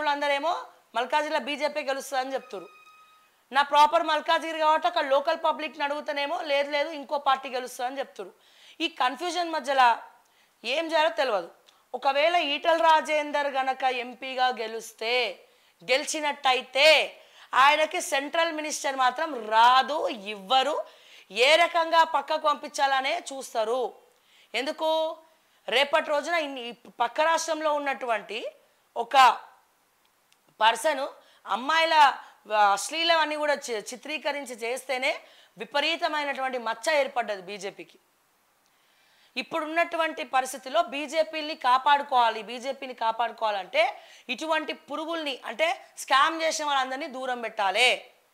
మిత్రులు అందరేమో మల్కాజిగిరిలో బీజేపీ గెలుస్తుందని చెప్తున్నారు నా ప్రాపర్ మల్కాజిగిరి కాబట్టి అక్కడ లోకల్ పబ్లిక్ని అడుగుతానేమో లేదు లేదు ఇంకో పార్టీ గెలుస్తుందని చెప్తున్నారు ఈ కన్ఫ్యూజన్ మధ్యలో ఏం చేయాలో తెలియదు ఒకవేళ ఈటల రాజేందర్ గనక ఎంపీగా గెలిస్తే గెలిచినట్టయితే ఆయనకి సెంట్రల్ మినిస్టర్ మాత్రం రాదు ఇవ్వరు ఏ రకంగా పక్కకు పంపించాలనే చూస్తారు ఎందుకు రేపటి రోజున ఇన్ని- ఈ పక్క రాష్ట్రంలో ఉన్నటువంటి ఒక పర్సన్ అమ్మాయిల ఆ, అశ్లీలం అన్ని కూడా చి- చిత్రీకరించి చేస్తేనే విపరీతమైనటువంటి మచ్చ ఏర్పడ్డది బీజేపీకి ఇప్పుడున్నటువంటి పరిస్థితిలో బీజేపీని కాపాడుకోవాలి బీజేపీని కాపాడుకోవాలంటే ఇటువంటి పురుగుల్ని అంటే స్కామ్ చేసిన వాళ్ళందరినీ దూరం పెట్టాలి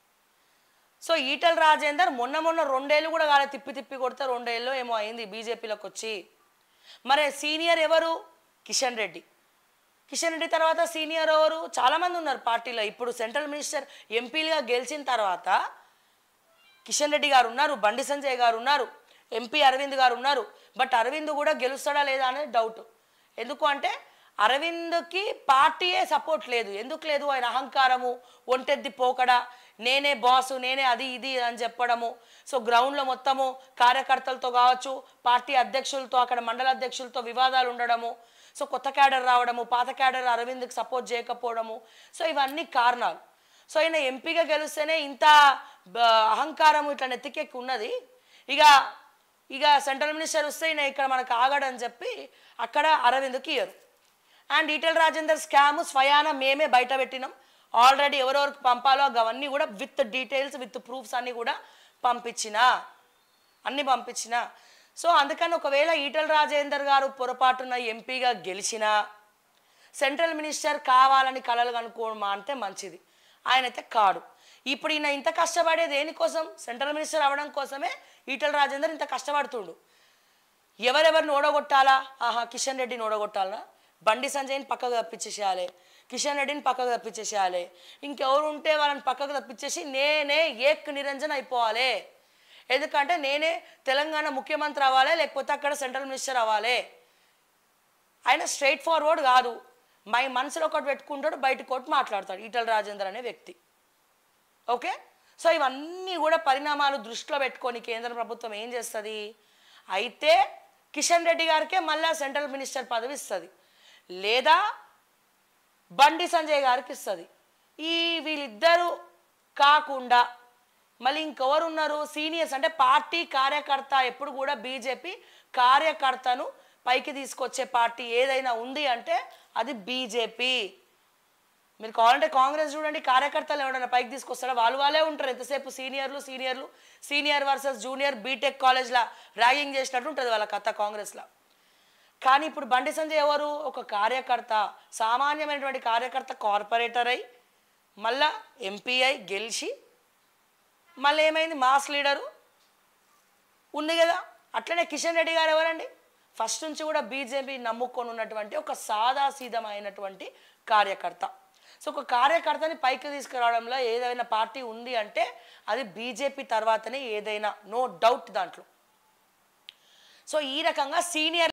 సో ఈటల రాజేందర్ మొన్న మొన్న రెండేళ్ళు కూడా కాలే తిప్పి తిప్పి కొడితే రెండేళ్ళు ఏమో అయింది బీజేపీలోకి వచ్చి మరి సీనియర్ ఎవరు కిషన్ రెడ్డి కిషన్ రెడ్డి తర్వాత సీనియర్ ఎవరు చాలామంది ఉన్నారు పార్టీలో ఇప్పుడు సెంట్రల్ మినిస్టర్ ఎంపీలుగా గెలిచిన తర్వాత కిషన్ రెడ్డి గారు ఉన్నారు బండి సంజయ్ గారు ఉన్నారు ఎంపీ అరవింద్ గారు ఉన్నారు బట్ అరవింద్ కూడా గెలుస్తాడా లేదా అనేది డౌట్ ఎందుకు అంటే అరవింద్కి పార్టీయే సపోర్ట్ లేదు ఎందుకు లేదు ఆయన అహంకారము ఒంటెద్ది పోకడ నేనే బాసు నేనే అది ఇది అని చెప్పడము సో గ్రౌండ్లో మొత్తము కార్యకర్తలతో కావచ్చు పార్టీ అధ్యక్షులతో అక్కడ మండల అధ్యక్షులతో వివాదాలు ఉండడము సో కొత్త క్యాడర్ రావడము పాత క్యాడర్ అరవింద్కి సపోర్ట్ చేయకపోవడము సో ఇవన్నీ కారణాలు సో ఈయన ఎంపీగా గెలిస్తేనే ఇంత బ- అహంకారం ఇట్లా నెత్తికెక్కి ఉన్నది ఇక ఇక సెంట్రల్ మినిస్టర్ వస్తే ఈయన ఇక్కడ మనకు ఆగడని చెప్పి అక్కడ అరవింద్కి ఇయ్యరు అండ్ ఈటెల రాజేందర్ స్కామ్ స్వయాన మేమే బయట పెట్టినాం ఆల్రెడీ ఎవరెవరికి పంపాలో అవన్నీ కూడా విత్ డీటెయిల్స్ విత్ ప్రూఫ్స్ అన్నీ కూడా పంపించిన అన్నీ పంపించిన సో అందుకని ఒకవేళ ఈటెల రాజేందర్ గారు పొరపాటున ఎంపీగా గెలిచినా సెంట్రల్ మినిస్టర్ కావాలని కలలు కనుక్కోవడం అంటే మంచిది ఆయన అయితే కాడు ఇప్పుడు ఈయన ఇంత కష్టపడే దేనికోసం సెంట్రల్ మినిస్టర్ అవ్వడం కోసమే ఈటల రాజేందర్ ఇంత కష్టపడుతుండు ఎవరెవరిని ఓడగొట్టాలా ఆహా కిషన్ రెడ్డిని ఓడగొట్టాలా బండి సంజయ్ని పక్కకు తప్పించేసేయాలి కిషన్ రెడ్డిని పక్కకు తప్పించేసేయాలి ఇంకెవరు ఉంటే వాళ్ళని పక్కకు తప్పించేసి నేనే ఏక్ నిరంజన్ అయిపోవాలి ఎందుకంటే నేనే తెలంగాణ ముఖ్యమంత్రి అవ్వాలి లేకపోతే అక్కడ సెంట్రల్ మినిస్టర్ అవ్వాలి ఆయన స్ట్రైట్ ఫార్వర్డ్ కాదు మై మనసులో ఒకటి పెట్టుకుంటాడు బయటకు ఒకటి మాట్లాడతాడు ఈటల రాజేందర్ అనే వ్యక్తి ఓకే సో ఇవన్నీ కూడా పరిణామాలు దృష్టిలో పెట్టుకొని కేంద్ర ప్రభుత్వం ఏం చేస్తుంది అయితే కిషన్ రెడ్డి గారికే మళ్ళా సెంట్రల్ మినిస్టర్ పదవి ఇస్తుంది లేదా బండి సంజయ్ గారికి ఇస్తుంది ఈ వీళ్ళిద్దరూ కాకుండా మళ్ళీ ఇంకెవరు ఉన్నారు సీనియర్స్ అంటే పార్టీ కార్యకర్త ఎప్పుడు కూడా బీజేపీ కార్యకర్తను పైకి తీసుకొచ్చే పార్టీ ఏదైనా ఉంది అంటే అది బీజేపీ మీరు కావాలంటే కాంగ్రెస్ చూడండి కార్యకర్తలు ఎవరైనా పైకి తీసుకొస్తారా వాళ్ళు వాళ్ళే ఉంటారు ఎంతసేపు సీనియర్లు సీనియర్లు సీనియర్ వర్సెస్ జూనియర్ బీటెక్ కాలేజ్లో ర్యాగింగ్ చేసినట్టు ఉంటుంది వాళ్ళ కథ కాంగ్రెస్లో కానీ ఇప్పుడు బండి సంజయ్ ఎవరు ఒక కార్యకర్త సామాన్యమైనటువంటి కార్యకర్త కార్పొరేటర్ అయి మళ్ళా ఎంపీ అయి గెలిచి మళ్ళీ ఏమైంది మాస్ లీడరు ఉంది కదా అట్లనే కిషన్ రెడ్డి గారు ఎవరండి ఫస్ట్ నుంచి కూడా బీజేపీ నమ్ముకొని ఉన్నటువంటి ఒక సాదాసీదమైనటువంటి కార్యకర్త సో ఒక కార్యకర్తని పైకి తీసుకురావడంలో ఏదైనా పార్టీ ఉంది అంటే అది బీజేపీ తర్వాతనే ఏదైనా నో డౌట్ దాంట్లో సో ఈ రకంగా సీనియర్